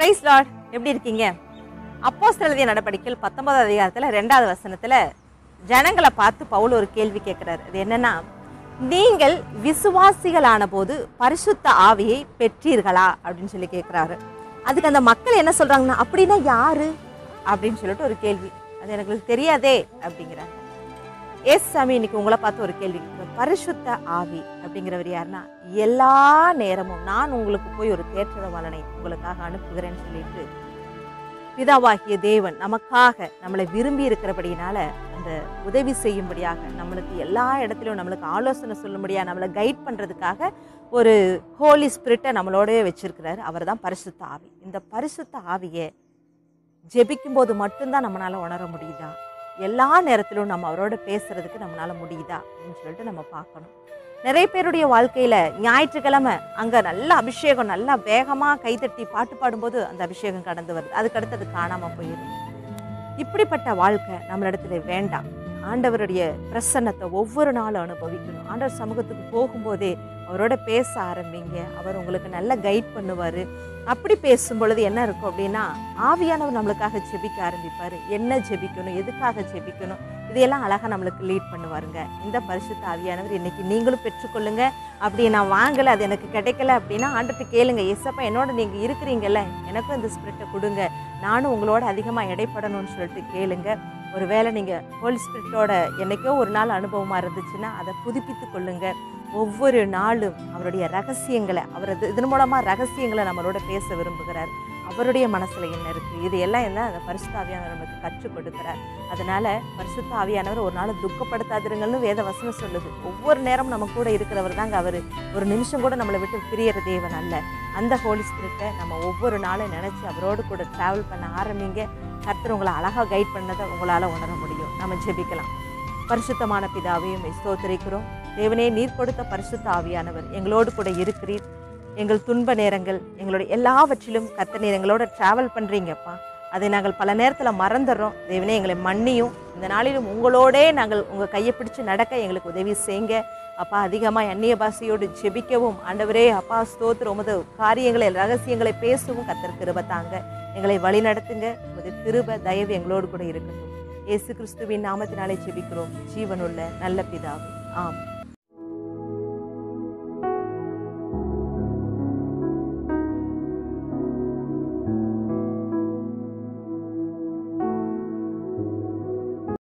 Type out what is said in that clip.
Price Lord எப்படி இருக்கீங்க அப்போஸ்தலர் நடவடிக்கைகள் பத்தொன்பதாவது அதிகாரத்தில் ரெண்டாவது வசனத்தில் ஜனங்களை பார்த்து பவுல் ஒரு கேள்வி கேட்குறாரு அது என்னன்னா நீங்கள் விசுவாசிகளான போது பரிசுத்த ஆவியை பெற்றீர்களா அப்படின்னு சொல்லி கேட்குறாரு அதுக்கு அந்த மக்கள் என்ன சொல்றாங்கன்னா அப்படின்னா யாரு அப்படின்னு சொல்லிட்டு ஒரு கேள்வி அது எனக்கு தெரியாதே அப்படிங்கிறாங்க எஸ் சாமி இன்னைக்கு உங்களை பார்த்து ஒரு கேள்வி கேட்கிறேன். பரிசுத்த ஆவி அப்படிங்கிறவர் யாருன்னா எல்லா நேரமும் நான் உங்களுக்கு போய் ஒரு தேற்றரவாளனை உங்களுக்காக அனுப்புகிறேன்னு சொல்லிட்டு பிதாவாகிய தேவன் நமக்காக நம்மளை விரும்பி இருக்கிறபடினால அந்த உதவி செய்யும்படியாக நம்மளுக்கு எல்லா இடத்துலையும் நம்மளுக்கு ஆலோசனை சொல்லும்படியா நம்மளை கைட் பண்ணுறதுக்காக ஒரு ஹோலி ஸ்பிரிட்டை நம்மளோடவே வச்சிருக்கிறாரு அவர் தான் பரிசுத்த ஆவி இந்த பரிசுத்த ஆவியை ஜெபிக்கும் போது மட்டும்தான் நம்மளால உணர முடியுதா எல்லா நேரத்திலும் நம்ம அவரோட பேசுறதுக்கு நம்மளால முடியுதா அப்படின்னு சொல்லிட்டு நம்ம பார்க்கணும் நிறைய பேருடைய வாழ்க்கையில ஞாயிற்றுக்கிழமை அங்க நல்ல அபிஷேகம் நல்லா வேகமா கைதட்டி பாட்டு பாடும்போது அந்த அபிஷேகம் கடந்து வருது அதுக்கு அடுத்து அது காணாம போயிடுது இப்படிப்பட்ட வாழ்க்கை நம்மளிடத்துல வேண்டாம் ஆண்டவருடைய பிரசன்னத்தை ஒவ்வொரு நாளும் அனுபவிக்கணும் ஆண்டவர் சமூகத்துக்கு போகும்போதே அவரோட பேச ஆரம்பிங்க அவர் உங்களுக்கு நல்ல கைட் பண்ணுவார் அப்படி பேசும் பொழுது என்ன இருக்கும் அப்படின்னா ஆவியானவர் நம்மளுக்காக ஜெபிக்க ஆரம்பிப்பார் என்ன ஜெபிக்கணும் எதுக்காக ஜெபிக்கணும் இதையெல்லாம் அழகாக நம்மளுக்கு லீட் பண்ணுவாருங்க இந்த பரிசுத்த ஆவியானவர் இன்னைக்கு நீங்களும் பெற்றுக்கொள்ளுங்க அப்படி நான் வாங்கலை அது எனக்கு கிடைக்கல அப்படின்னா ஆண்டுட்டு கேளுங்க எஸ்ஸப்பா என்னோட நீங்கள் இருக்கிறீங்கல்ல எனக்கும் இந்த ஸ்பிரிட்டை கொடுங்க நானும் உங்களோட அதிகமாக இடைப்படணும்னு சொல்லிட்டு கேளுங்க ஒருவேளை நீங்கள் ஹோல் ஸ்பிரிட்டோட என்னைக்கோ ஒரு நாள் அனுபவமாக இருந்துச்சுன்னா அதை புதுப்பித்து கொள்ளுங்க ஒவ்வொரு நாளும் அவருடைய ரகசியங்களை அவர் இது- இதன் மூலமாக ரகசியங்களை நம்மளோட பேச விரும்புகிறார் அவருடைய மனசுல என்ன இருக்கு இது எல்லாம் என்ன அந்த பரிசுத்த ஆவியானவர் நமக்கு கற்றுக் கொடுக்கிறார் அதனால பரிசுத்த ஆவியானவர் ஒரு நாள் துக்கப்படுத்தாதிருங்கள்னு வேத வசனம் சொல்லுது ஒவ்வொரு நேரம் நம்ம கூட இருக்கிறவர் தாங்க அவர் ஒரு நிமிஷம் கூட நம்மளை விட்டு பிரியற தேவன் அல்ல அந்த ஹோலி ஸ்பிரிட்டை நம்ம ஒவ்வொரு நாளும் நினைச்சு அவரோடு கூட டிராவல் பண்ண ஆரம்பிங்க கர்த்தர் உங்களை அழகாக கைட் பண்ணதை உங்களால் உணர முடியும் நம்ம ஜெபிக்கலாம் பரிசுத்தமான பிதாவையும் ஸ்தோத்திரிக்கிறோம் தேவனே நீர் கொடுத்த பரிசுத்த ஆவியானவர் எங்களோடு கூட இருக்கிறீர் எங்கள் துன்ப நேரங்கள் எங்களுடைய எல்லாவற்றிலும் கர்த்தர் நீர் எங்களோட டிராவல் பண்ணுறீங்கப்பா அதை நாங்கள் பல நேரத்தில் மறந்துடுறோம் தேவனே எங்களை மன்னியும் இந்த நாளிலும் உங்களோடே நாங்கள் உங்கள் கையை பிடிச்சு நடக்க எங்களுக்கு உதவி செய்யுங்க அப்பா அதிகமாக அந்நிய பாஷையோடு ஜெபிக்கவும் ஆண்டவரே அப்பா ஸ்தோத்திரம் உமது காரியங்களை ரகசியங்களை பேசவும் கர்த்தர் கிருப தாங்க எங்களை வழி நடத்துங்க உமது கிருப தயவு எங்களோடு கூட இருக்கட்டும் இயேசு கிறிஸ்துவின் நாமத்தினாலே ஜெபிக்கிறோம் ஜீவனுள்ள நல்ல பிதாவே ஆம்